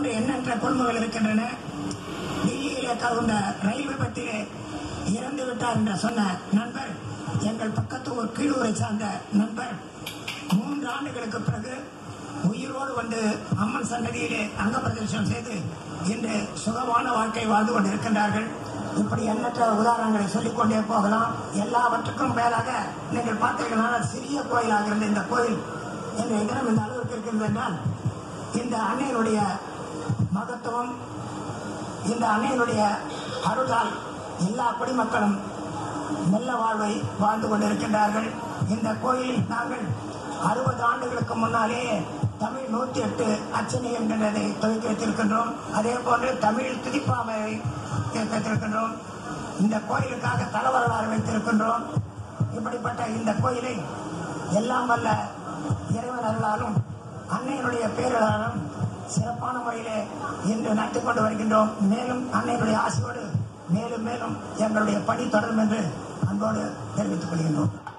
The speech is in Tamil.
போன்ற எண்ணற்ற குடும்பங்கள் இருக்கின்றன டெல்லியிலே தகுந்த ரயில் விபத்திலே இறந்து விட்டார் என்று சொன்ன நண்பர் எங்கள் பக்கத்து ஊர் கீழூரை சார்ந்த நண்பர் மூன்று ஆண்டுகளுக்கு பிறகு உயிரோடு வந்து அம்மன் சன்னதியிலே அங்க பிரதர்சனம் செய்து இன்று சுகமான வாழ்க்கை வாழ்ந்து கொண்டிருக்கின்றார்கள் இப்படி எண்ணற்ற உதாரணங்களை சொல்லிக் கொண்டே போகலாம் எல்லாவற்றுக்கும் மேலாக நீங்கள் பார்த்தீங்கன்னா சிறிய கோயிலாக இருந்த இந்த கோயில் இன்றைய தினம் இந்த அளவுக்கு இருக்கிறது என்றால் இந்த அன்னையினுடைய மகத்துவம் இந்த அன்னையினுடைய அருளால் எல்லா குடிமக்களும் நல்ல வாழ்வை வாழ்ந்து கொண்டிருக்கின்றார்கள் இந்த கோயில் நாங்கள் அறுபது ஆண்டுகளுக்கு முன்னாலே தமிழ் நூற்றி எட்டு அச்சனை என்கின்றதை துவக்கி வைத்திருக்கின்றோம் அதே போன்று தமிழ் துதிப்பாமை வைத்திருக்கின்றோம் இந்த கோயிலுக்காக தல வரலாறு வைத்திருக்கின்றோம் இப்படிப்பட்ட இந்த கோயிலை எல்லாம் வல்ல இறைவன் அருளாலும் அன்னையினுடைய பேரலாலும் சிறப்பான முறையிலே இன்று நடத்திக் கொண்டு வருகின்றோம் மேலும் அன்னையினுடைய ஆசையோடு மேலும் மேலும் எங்களுடைய பணி தொடரும் என்று அன்போடு தெரிவித்துக் கொள்கின்றோம்